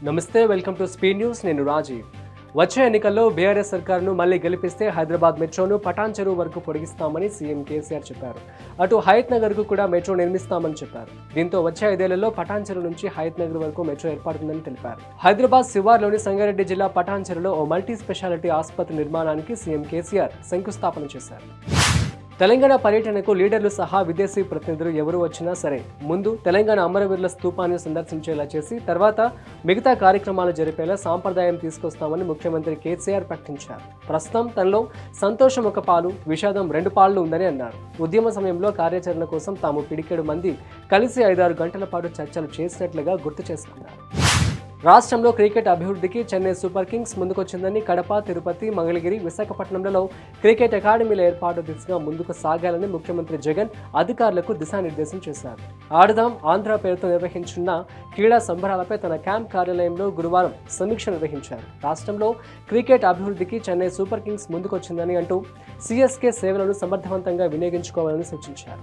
నమస్తే welcome to speed news నేను రాజీవ్ వచ్చే ఎన్నికల్లో బీఆర్ఎస్ సర్కారును మళ్లీ గెలిపిస్తే హైదరాబాద్ మెట్రోను పటాన్ చెరువు వరకు పొడిగిస్తామని సీఎం కేసీఆర్ చెప్పారు అటు హయత్ నగర్కు కూడా మెట్రో నిర్మిస్తామని చెప్పారు దీంతో వచ్చే ఐదేళ్లలో పటాన్ చెరువు నుంచి హయత్ నగర్ వరకు మెట్రో ఏర్పడుతుందని తెలిపారు హైదరాబాద్ శివార్లోని సంగారెడ్డి జిల్లా పటాన్ చెరువులో ఓ మల్టీ స్పెషాలిటీ ఆసుపత్రి నిర్మాణానికి సీఎం కేసీఆర్ శంకుస్థాపన చేశారు తెలంగాణ పర్యటనకు లీడర్లు సహా విదేశీ ప్రతినిధులు ఎవరు వచ్చినా సరే ముందు తెలంగాణ అమరవీరుల స్తూపాన్ని సందర్శించేలా చేసి తర్వాత మిగతా కార్యక్రమాలు జరిపేలా సాంప్రదాయం తీసుకొస్తామని ముఖ్యమంత్రి కేసీఆర్ ప్రకటించారు ప్రస్తుతం తనలో సంతోషం ఒక పాలు విషాదం రెండు పాళ్ళు ఉందని అన్నారు ఉద్యమ సమయంలో కార్యాచరణ కోసం తాము పిడికెడు మంది కలిసి ఐదారు గంటల పాటు చర్చలు చేసినట్లుగా గుర్తు చేసుకున్నారు రాష్ట్రంలో క్రికెట్ అభివృద్ధికి చెన్నై సూపర్ కింగ్స్ ముందుకొచ్చిందని కడప తిరుపతి మంగళగిరి విశాఖపట్నంలలో క్రికెట్ అకాడమీల ఏర్పాటు దిశగా ముందుకు సాగాలని ముఖ్యమంత్రి జగన్ అధికారులకు దిశానిర్దేశం చేశారు ఆడదాం ఆంధ్ర పేరుతో నిర్వహించిన క్రీడా సంబరాలపై తన క్యాంప్ కార్యాలయంలో గురువారం సమీక్ష నిర్వహించారు రాష్ట్రంలో క్రికెట్ అభివృద్ధికి చెన్నై సూపర్ కింగ్స్ ముందుకొచ్చిందని అంటూ సిఎస్కే సేవలను సమర్థవంతంగా వినియోగించుకోవాలని సూచించారు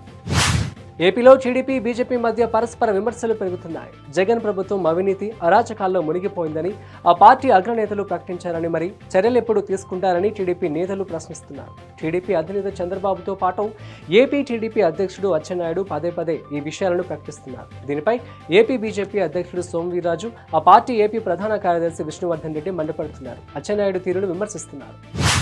ఏపీలో టీడీపీ బీజేపీ మధ్య పరస్పర విమర్శలు పెరుగుతున్నాయి జగన్ ప్రభుత్వం అవినీతి అరాచకాల్లో మునిగిపోయిందని ఆ పార్టీ అగ్రనేతలు ప్రకటించారని మరి చర్యలు ఎప్పుడు తీసుకుంటారని టీడీపీ నేతలు ప్రశ్నిస్తున్నారు టీడీపీ అధినేత చంద్రబాబుతో పాటు ఏపీ టీడీపీ అధ్యక్షుడు అచ్చెన్నాయుడు పదే పదే ఈ విషయాలను ప్రకటిస్తున్నారు దీనిపై ఏపీ బీజేపీ అధ్యక్షుడు సోమవీరాజు ఆ పార్టీ ఏపీ ప్రధాన కార్యదర్శి విష్ణువర్ధన్ రెడ్డి మండిపడుతున్నారు అచ్చెన్నాయుడు తీరును విమర్శిస్తున్నారు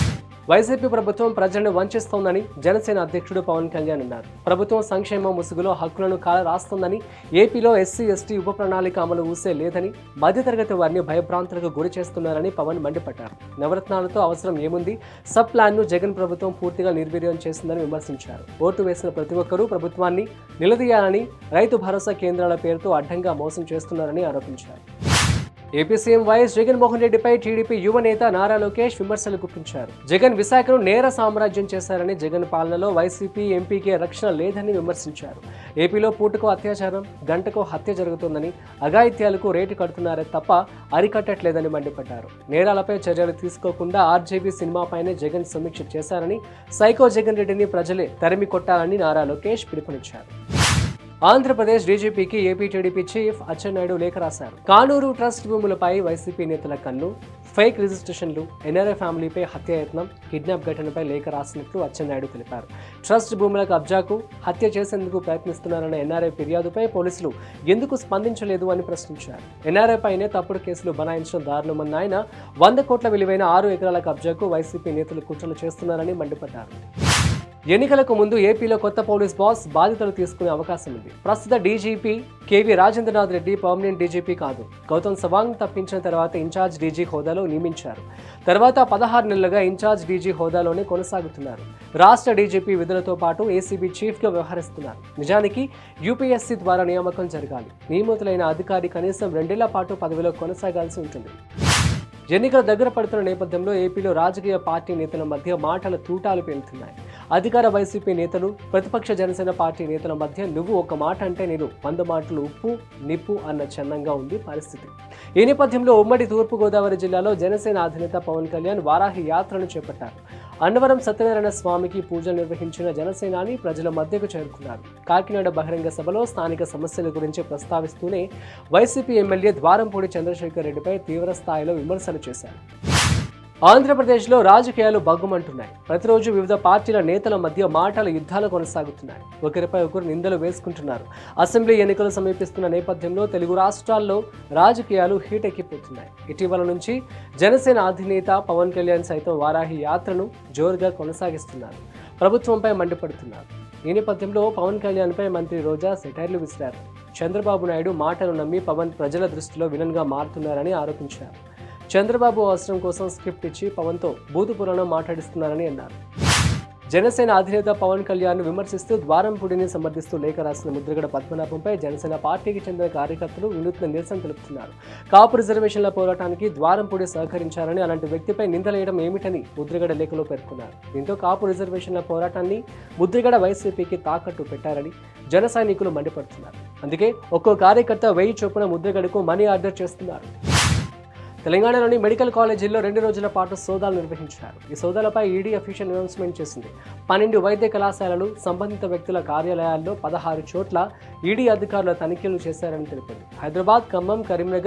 వైసీపీ ప్రభుత్వం ప్రజలను వంచిస్తోందని జనసేన అధ్యక్షుడు పవన్ కళ్యాణ్ అన్నారు ప్రభుత్వం సంక్షేమ ముసుగులో హక్కులను కాల రాస్తోందని ఏపీలో ఎస్సీ ఎస్టీ ఉప ప్రణాళిక అమలు ఊసే లేదని మధ్యతరగతి వారిని భయభ్రాంతులకు గురి చేస్తున్నారని పవన్ మండిపడ్డారు నవరత్నాలతో అవసరం ఏముంది సబ్ ప్లాన్ను జగన్ ప్రభుత్వం పూర్తిగా నిర్వీర్యం చేసిందని విమర్శించారు ఓటు వేసిన ప్రతి ఒక్కరూ ప్రభుత్వాన్ని నిలదీయాలని రైతు భరోసా కేంద్రాల పేరుతో అడ్డంగా మోసం చేస్తున్నారని ఆరోపించారు ఏపీ సీఎం వైఎస్ జగన్మోహన్ రెడ్డిపై టీడీపీ యువ నేత నారా లోకేష్ విమర్శలు గుప్పించారు జగన్ విశాఖను నేర సామ్రాజ్యం చేశారని జగన్ పాలనలో వైసీపీ ఎంపీకే రక్షణ లేదని విమర్శించారు ఏపీలో పూటకు అత్యాచారం గంటకు హత్య జరుగుతోందని అఘాయిత్యాలకు రేటు కడుతున్నారే తప్ప అరికట్టట్లేదని మండిపడ్డారు నేరాలపై చర్యలు తీసుకోకుండా ఆర్జేబీ సినిమాపైనే జగన్ సమీక్ష చేశారని సైకో జగన్ రెడ్డిని ప్రజలే తరిమి కొట్టాలని నారా లోకేష్ పిలుపునిచ్చారు ఆంధ్రప్రదేశ్ డీజీపీకి ఏపీ టీడీపీ చీఫ్ అచ్చెన్నాయుడు లేఖ రాశారు కానూరు ట్రస్ట్ భూములపై వైసీపీ నేతల కన్ను ఫేక్ రిజిస్ట్రేషన్లు ఎన్ఆర్ఐ ఫ్యామిలీపై హత్యాయత్నం కిడ్నాప్ ఘటనపై లేఖ రాసినట్లు అచ్చెన్నాయుడు తెలిపారు ట్రస్ట్ భూముల కబ్జాకు హత్య చేసేందుకు ప్రయత్నిస్తున్నారన్న ఎన్ఆర్ఐ ఫిర్యాదుపై పోలీసులు ఎందుకు స్పందించలేదు అని ప్రశ్నించారు ఎన్ఆర్ఐ పైనే తప్పుడు కేసులు బనాయించడం దారుణమన్న ఆయన వంద కోట్ల విలువైన ఆరు ఎకరాల కబ్జాకు వైసీపీ నేతలు కుట్రలు చేస్తున్నారని మండిపడ్డారు ఎన్నికలకు ముందు ఏపీలో కొత్త పోలీస్ బాస్ బాధ్యతలు తీసుకునే అవకాశం ఉంది ప్రస్తుత DGP KV Rajendranath Reddy permanent DGP కాదు గౌతమ్ సవాంగ్ తప్పించిన తర్వాత ఇన్ఛార్జ్ డీజీ హోదాలో నియమించారు తర్వాత పదహారు నెలలుగా ఇన్ఛార్జ్ డీజీ హోదాలోనే కొనసాగుతున్నారు రాష్ట్ర డీజీపీ విధులతో పాటు ఏసీబీ చీఫ్గా వ్యవహరిస్తున్నారు నిజానికి యూపీఎస్సీ ద్వారా నియామకం జరగాలి నియమితులైన అధికారి కనీసం రెండేళ్ల పాటు పదవిలో కొనసాగాల్సి ఉంటుంది ఎన్నికలు దగ్గర పడుతున్న నేపథ్యంలో ఏపీలో రాజకీయ పార్టీ నేతల మధ్య మాటల తూటాలు పేలుతున్నాయి అధికార వైసీపీ నేతలు ప్రతిపక్ష జనసేన పార్టీ నేతల మధ్య నువ్వు ఒక మాట అంటే నేను వంద మాటలు ఉప్పు నిప్పు అన్న చందంగా ఉంది పరిస్థితి ఈ నేపథ్యంలో ఉమ్మడి తూర్పుగోదావరి జిల్లాలో జనసేన అధినేత పవన్ కళ్యాణ్ వారాహి యాత్రను చేపట్టారు అన్నవరం సత్యనారాయణ స్వామికి పూజలు నిర్వహించిన జనసేనాని ప్రజల మధ్యకు చేరుకున్నారు కాకినాడ బహిరంగ సభలో స్థానిక సమస్యల గురించి ప్రస్తావిస్తూనే వైసీపీ ఎమ్మెల్యే ద్వారంపూడి చంద్రశేఖర్ రెడ్డిపై తీవ్ర స్థాయిలో విమర్శలు చేశారు ఆంధ్రప్రదేశ్లో రాజకీయాలు బగ్గుమంటున్నాయి ప్రతిరోజు వివిధ పార్టీల నేతల మధ్య మాటల యుద్ధాలు కొనసాగుతున్నాయి ఒకరిపై ఒకరు నిందలు వేసుకుంటున్నారు అసెంబ్లీ ఎన్నికలు సమీపిస్తున్న నేపథ్యంలో తెలుగు రాష్ట్రాల్లో రాజకీయాలు హీట్ ఎక్కిపోతున్నాయి ఇటీవల నుంచి జనసేన అధినేత పవన్ కళ్యాణ్ సైతం వారాహి యాత్రను జోరుగా కొనసాగిస్తున్నారు ప్రభుత్వంపై మండిపడుతున్నారు ఈ నేపథ్యంలో పవన్ కళ్యాణ్పై మంత్రి రోజా సెటైర్లు విసిరారు చంద్రబాబు నాయుడు మాటలు నమ్మి పవన్ ప్రజల దృష్టిలో విలన్గా మారుతున్నారని ఆరోపించారు చంద్రబాబు అవసరం కోసం స్క్రిప్ట్ ఇచ్చి పవన్తో బూతు పురాణం మాట్లాడిస్తున్నారని అన్నారు జనసేన అధినేత పవన్ కళ్యాణ్ విమర్శిస్తూ ద్వారంపూడిని సమర్థిస్తూ లేఖ రాసిన ముద్రగడ పద్మనాభంపై జనసేన పార్టీకి చెందిన కార్యకర్తలు వినూత్న నిరసన తెలుపుతున్నారు కాపు రిజర్వేషన్ల పోరాటానికి ద్వారంపూడి సహకరించారని అలాంటి వ్యక్తిపై నిందలేయడం ఏమిటని ముద్రగడ లేఖలో పేర్కొన్నారు దీంతో కాపు రిజర్వేషన్ల పోరాటాన్ని ముద్రగడ వైసీపీకి తాకట్టు పెట్టారని జన సైనికులు మండిపడుతున్నారు అందుకే ఒక్కో కార్యకర్త వెయ్యి చొప్పున ముద్రగడకు మనీ ఆర్డర్ చేస్తున్నారు తెలంగాణలోని మెడికల్ కాలేజీల్లో రెండు రోజుల పాటు సోదాలు నిర్వహించారు ఈ సోదాలపై ఈడీ అఫీషియల్ అనౌన్స్మెంట్ చేసింది పన్నెండు వైద్య కళాశాలలు సంబంధిత వ్యక్తుల కార్యాలయాల్లో పదహారు చోట్ల ఈడీ అధికారుల తనిఖీలు చేశారని తెలిపింది హైదరాబాద్ ఖమ్మం కరీంనగర్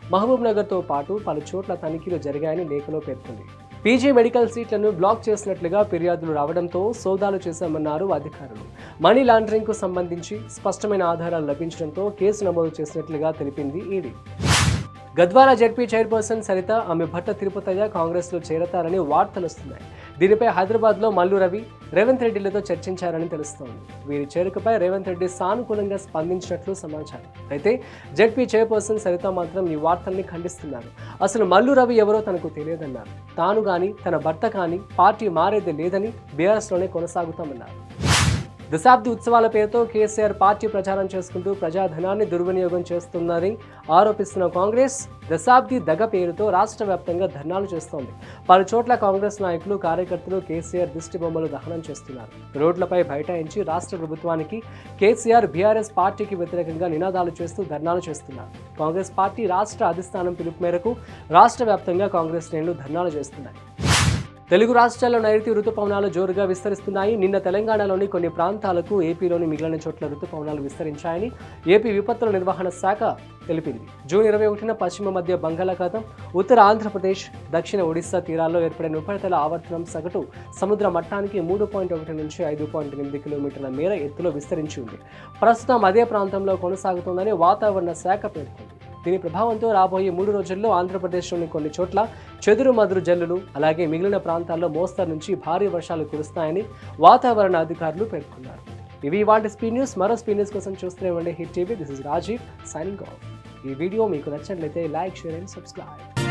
మహబూబ్ నగర్తో పాటు పలు చోట్ల తనిఖీలు జరిగాయని లేఖలో పేర్కొంది పీజీ మెడికల్ సీట్లను బ్లాక్ చేసినట్లుగా ఫిర్యాదులు రావడంతో సోదాలు చేశామన్నారు అధికారులు మనీ లాండరింగ్కు సంబంధించి స్పష్టమైన ఆధారాలు లభించడంతో కేసు నమోదు చేసినట్లుగా తెలిపింది ED Gadwal ZP chairperson Saritha ఆమె భర్త తిరుపతయ్య కాంగ్రెస్లో చేరతారని వార్తలు వస్తున్నాయి దీనిపై హైదరాబాద్లో మల్లు రవి రేవంత్ రెడ్డిలతో చర్చించారని తెలుస్తోంది వీరి చేరికపై రేవంత్ రెడ్డి సానుకూలంగా స్పందించినట్లు సమాచారం అయితే జడ్పీ చైర్పర్సన్ సరిత మాత్రం ఈ వార్తల్ని ఖండిస్తున్నారు అసలు మల్లు రవి ఎవరో తనకు తెలియదన్నారు తాను గాని తన భర్త కానీ పార్టీ మారేది లేదని బీఆర్ఎస్లోనే కొనసాగుతామన్నారు దశాబ్ది ఉత్సవాల పేరుతో కేసీఆర్ పార్టీ ప్రచారం చేసుకుంటూ ప్రజాధనాన్ని దుర్వినియోగం చేస్తుందని ఆరోపిస్తున్న కాంగ్రెస్ దశాబ్ది దగ పేరుతో రాష్ట్ర వ్యాప్తంగా ధర్నాలు చేస్తోంది పలు చోట్ల కాంగ్రెస్ నాయకులు కార్యకర్తలు కేసీఆర్ దిష్టి బొమ్మలు దహనం చేస్తున్నారు రోడ్లపై బైఠాయించి రాష్ట్ర ప్రభుత్వానికి కేసీఆర్ బీఆర్ఎస్ పార్టీకి వ్యతిరేకంగా నినాదాలు చేస్తూ ధర్నాలు చేస్తున్నారు కాంగ్రెస్ పార్టీ రాష్ట్ర అధిష్టానం పిలుపు మేరకు రాష్ట్ర వ్యాప్తంగా కాంగ్రెస్ శ్రేణులు ధర్నాలు చేస్తున్నాయి తెలుగు రాష్ట్రాల్లో నైరుతి రుతుపవనాలు జోరుగా విస్తరిస్తున్నాయి నిన్న తెలంగాణలోని కొన్ని ప్రాంతాలకు ఏపీలోని మిగిలిన చోట్ల రుతుపవనాలు విస్తరించాయని ఏపీ విపత్తుల నిర్వహణ శాఖ తెలిపింది జూన్ ఇరవై ఒకటిన పశ్చిమ మధ్య బంగాళాఖాతం ఉత్తర ఆంధ్రప్రదేశ్ దక్షిణ ఒడిశా తీరాల్లో ఏర్పడిన ఉపరితల ఆవర్తనం సగటు సముద్ర మట్టానికి మూడు పాయింట్ ఒకటి నుంచి ఐదు పాయింట్ ఎనిమిది కిలోమీటర్ల మేర ఎత్తులో విస్తరించి ఉంది ప్రస్తుతం అదే ప్రాంతంలో కొనసాగుతోందని వాతావరణ శాఖ పేర్కొంది దీని ప్రభావంతో రాబోయే మూడు రోజుల్లో ఆంధ్రప్రదేశ్లోని కొన్ని చోట్ల చెదురు మదురు జల్లులు అలాగే మిగిలిన ప్రాంతాల్లో మోస్తరు నుంచి భారీ వర్షాలు కురుస్తాయని వాతావరణ అధికారులు పేర్కొన్నారు ఇవి వాటి స్పీడ్ న్యూస్ మరో స్పీడ్ న్యూస్ కోసం చూస్తూనే ఉండే hit TV this is Rajeev signing off ఈ వీడియో మీకు నచ్చినట్లయితే లైక్ షేర్ అండ్ సబ్స్క్రైబ్